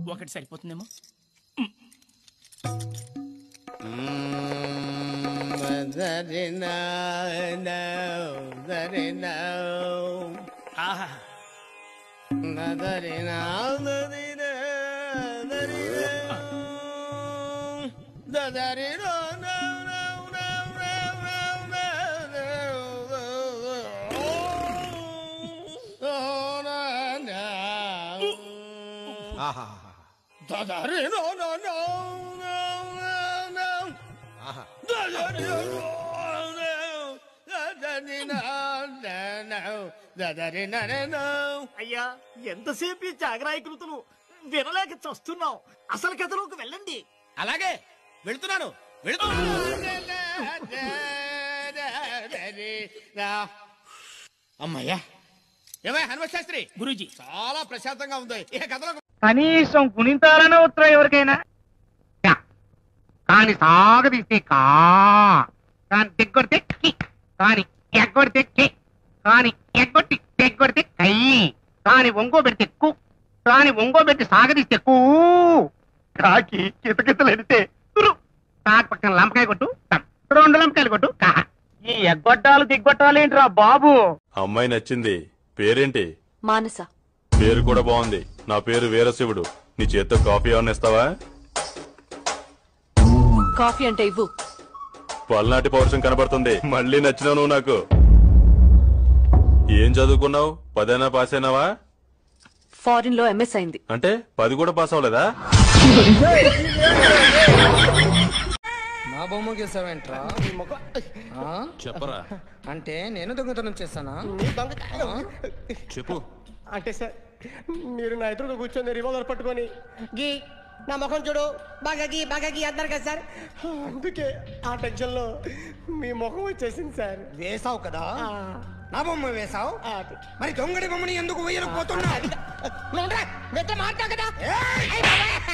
ఒకటి సరిపోతుందేమో ఆహా అయ్యా ఎంతసేపు ఈ జాగరాయకృతులు వినలేక చస్తున్నాం అసలు కథలోకి వెళ్ళండి అలాగే వెళుతున్నాను అమ్మయ్యా ఏమయ్య హనుమ శాస్త్రి గురూజీ చాలా ప్రశాంతంగా ఉంది ఇక కథలో కనీసం గుణింతాలనే ఉత్తరం ఎవరికైనా కా. కాని సాగదీస్తే కా కాని తెగ్గొడితే కి కాని ఎగ్గొడితే కి కాని ఎగ్గొట్టి తెగ్గొడితే కై కాని ఒంగో పెడితే కు కాని ఒంగో పెట్టి సాగదీస్తే కూ కాకి కితకితలు ఎడితే తురు కాకి పక్కన లంపకాయ కొట్టు తం. రెండు లంపకాయలు కొట్టు కా ఈ ఎగ్గొట్టాలు దిగ్గొట్టాలు ఏంట్రా బాబు అమ్మాయి నచ్చింది పేరేంటి మానస పేరు కూడా బాగుంది నా పేరు వీరశివుడు నీ చేత్తో కాఫీ ఏమన్నా ఇస్తావా కాఫీ అంటే ఇవ్వు పల్నాటి పౌరుషం కనబడుతుంది మళ్ళీ నచ్చినావు నువ్వు నాకు ఏం చదువుకున్నావు పదైనా పాస్ అయినావా ఫారిన్ లో ఎంఎస్ అయింది అంటే పది కూడా పాస్ అవ్వలేదా నా బొమ్మ గీసావేంట్రా ఆ? చెప్పరా అంటే నేను దొంగతనం చేస్తానా చెప్పు అంటే సార్ మీరు నా ఎదురుగా కూర్చొని రివాల్వర్ పట్టుకొని గీ నా ముఖం చూడు బాగా గీ బాగా గీ అన్నారు కదా సార్ అందుకే ఆ టెన్షన్లో మీ ముఖం వచ్చేసింది సార్ వేసావు కదా ఆ, నా బొమ్మ వేసావు ఆ, మరి దొంగడి బొమ్మని ఎందుకు వేయలేకపోతున్నా నువ్వు రా, మీతో మాట్లాడు కదా